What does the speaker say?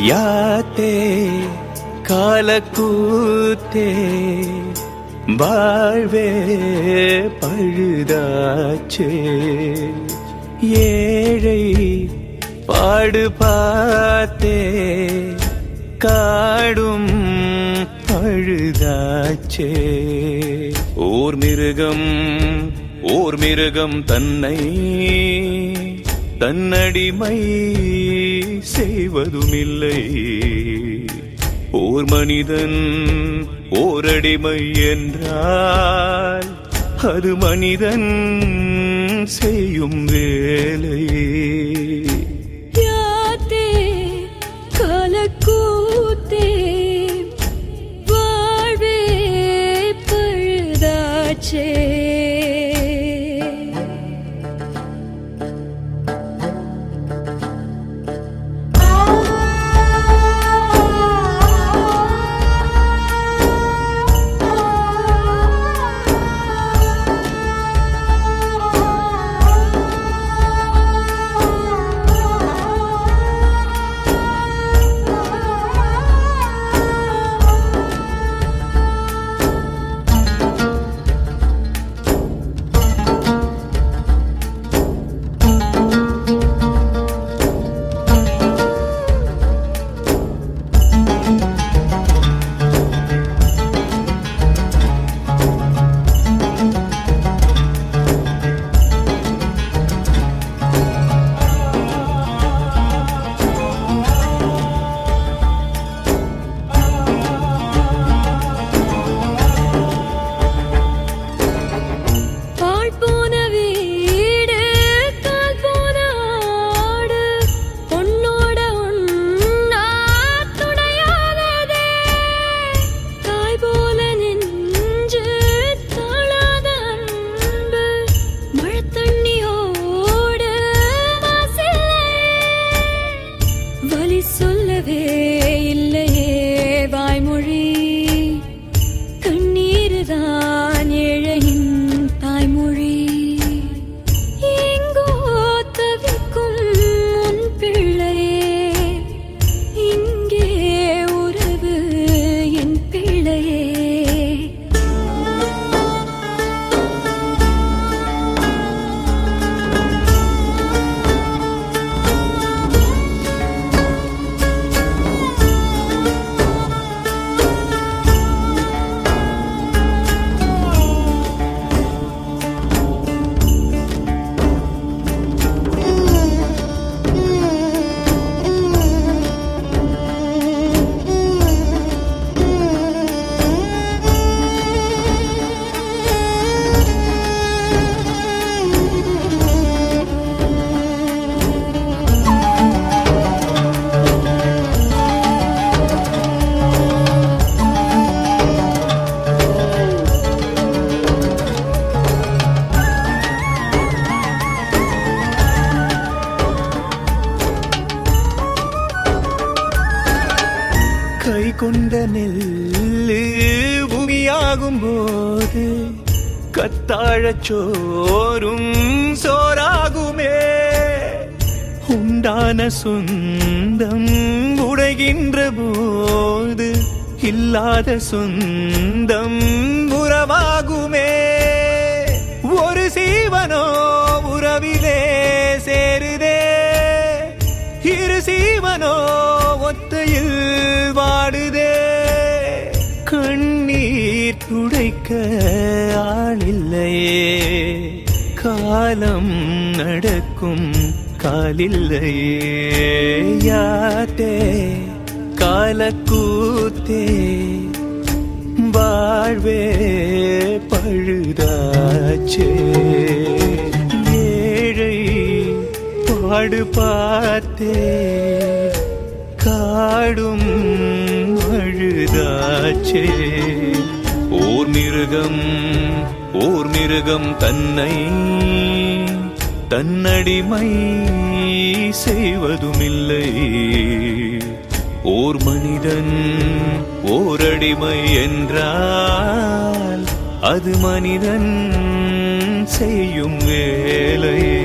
யாத்தே காலக்கூத்தே வாழ்வே பழுதாச்சே ஏழை பாடு பார்த்தே காடும் பழுதாச்சே ஓர் மிருகம் ஓர் மிருகம் தன்னை தன்னடிமை செய்வதுமில்லை ஓர் மனிதன் ஓரடிமை என்றால் அது மனிதன் செய்யும் வேலை யாத்தே கலக்கூத்தே வாழ்வே பழுதாச்சே பாழ் போன வீடு கால் போன ஆடு பொன்னோட ஒன்னா துணையாததே தாய் போல நெஞ்சு தாழாத அன்பு மழை தண்ணியோட வலி சொல்லவே இல்லையே வாய்மொழி கண்ணீருதான் ஏழையின் தாய்மொழி எங்கோ தவிக்கும் உன் பிள்ளையே இங்கே உறவு என் பிள்ளையே கை கொண்ட நெல்லு பூமியாகும் போது கத்தாழச் சோறும் சோறாகுமே உண்டான சொந்தம் உடைகின்ற போது இல்லாத சொந்தம் உறவாகுமே ஒரு சீவனோ உறவிலே சேருதே இரு சீவனோ ஒத்தையில் வாடுதே கண்ணீர் துடைக்க ஆளில்லையே காலம் நடக்கும் காலில்லையே யாத்தே காலக்கூத்தே வாழ்வே பழுதாச்சே ஏழை பாடு பார்த்தே காடும் அழுதாச்சே ஓர் மிருகம் ஓர் மிருகம் தன்னை தன்னடிமை செய்வதுமில்லை ஓர் மனிதன் ஓரடிமை என்றால் அது மனிதன் செய்யும் வேலை